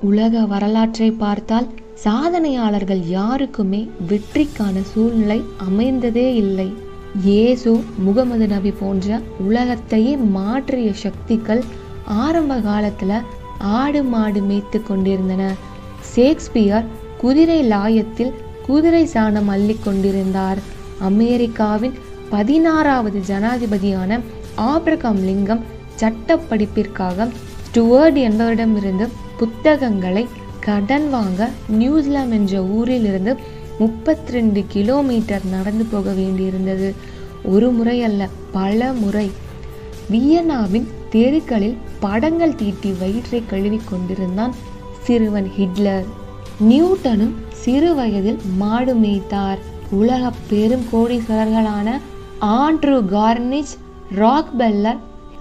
உலக வரலாற்றை பார்த்தால் சாதனையாளர்கள் யாருக்குமே வெற்றிக்கான சூழ்நிலை அமைந்ததே இல்லை இயேசு முகமது நபி போன்ற உலகத்தையே மாற்றிய சக்திகள் ஆரம்ப காலத்துல ஆடு மாடு மேய்த்து கொண்டிருந்தன ஷேக்ஸ்பியர் குதிரை லாயத்தில் குதிரை சாணம் அள்ளி கொண்டிருந்தார் அமெரிக்காவின் பதினாறாவது ஜனாதிபதியான ஆப்ரகாம் லிங்கம் சட்ட படிப்பிற்காக ஸ்டுவர்ட் என்பவரிடமிருந்து புத்தகங்களை கடன் வாங்க நியூசிலாந்து என்ற ஊரில் இருந்து முப்பத்தி ரெண்டு கிலோமீட்டர் நடந்து போக வேண்டியிருந்தது ஒரு முறை அல்ல பல முறை வியன்னாவின் தெருக்களில் படங்கள் தீட்டி வயிற்றை கழுவி கொண்டிருந்தான் சிறுவன் ஹிட்லர் நியூட்டனும் சிறு வயதில் மாடு மேய்த்தார் உலக பெரும் கோடீஸ்வரர்களான Andrew Carnegie Rockefeller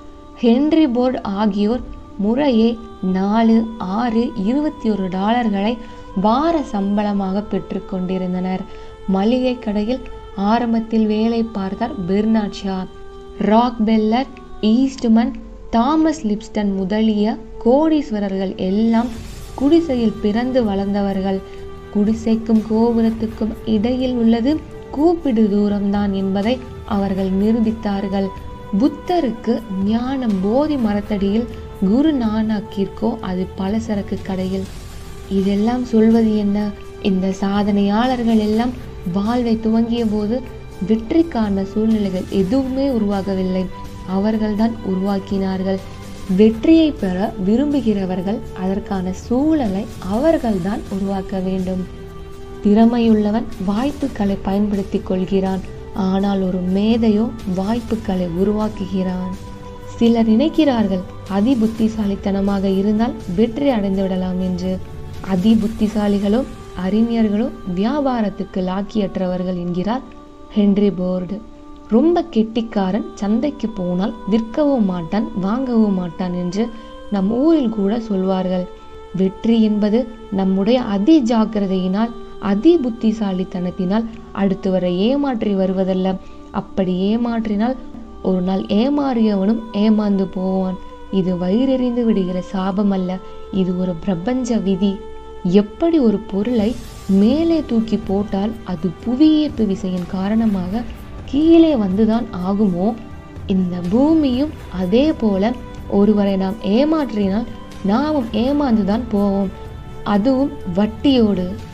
Henry Ford ஆகியோர் முறையே நாலு ஆறு இருபத்தி ஒரு டாலர்களை வார சம்பளமாக பெற்றுக்கொண்டிருந்தனர் மளிகை கடையில் ஆரம்பத்தில் வேலை பார்த்தார் Bernard Shaw Rockefeller Eastman Thomas Lipton முதலிய கோடீஸ்வரர்கள் எல்லாம் குடிசையில் பிறந்து வளர்ந்தவர்கள் குடிசைக்கும் கோபுரத்துக்கும் இடையில் உள்ளது கூப்பிடு தூரம்தான் என்பதை அவர்கள் நிரூபித்தார்கள் புத்தருக்கு ஞானம் போதி மரத்தடியில் குரு நானாக்கிற்கோ அது பலசரக்கு கடையில் இதெல்லாம் சொல்வது என்ன இந்த சாதனையாளர்கள் எல்லாம் வாழ்வை துவங்கிய போது வெற்றிக்கான சூழ்நிலைகள் எதுவுமே உருவாகவில்லை அவர்கள்தான் உருவாக்கினார்கள் வெற்றியை பெற விரும்புகிறவர்கள் அதற்கான சூழலை அவர்கள்தான் உருவாக்க வேண்டும் திறமையுள்ளவன் வாய்ப்புகளை பயன்படுத்திக் கொள்கிறான் ஆனால் ஒரு மேதையோ வாய்ப்புகளை உருவாக்குகிறான் சிலர் நினைக்கிறார்கள் அதி புத்திசாலித்தனமாக இருந்தால் வெற்றி அடைந்து விடலாம் என்று அதி புத்திசாலிகளோ அறிஞர்களோ வியாபாரத்துக்கு லாக்கியற்றவர்கள் என்கிறார் ஹென்றி போர்டு ரொம்ப கெட்டிக்காரன் சந்தைக்கு போனால் விற்கவும் மாட்டான் வாங்கவும் மாட்டான் என்று நம் ஊரில் கூட சொல்வார்கள் வெற்றி என்பது நம்முடைய அதி ஜாக்கிரதையினால் அதி புத்திசாலித்தனத்தினால் அடுத்தவரை ஏமாற்றி வருவதல்ல அப்படி ஏமாற்றினால் ஒரு நாள் ஏமாறியவனும் ஏமாந்து போவான் இது வயிறெறிந்து விடுகிற சாபம் அல்ல இது ஒரு பிரபஞ்ச விதி எப்படி ஒரு பொருளை மேலே தூக்கி போட்டால் அது புவியீர்ப்பு விசையின் காரணமாக கீழே வந்துதான் ஆகுமோ இந்த பூமியும் அதே போல ஒருவரை நாம் ஏமாற்றினால் நாமும் ஏமாந்துதான் போவோம் அதுவும் வட்டியோடு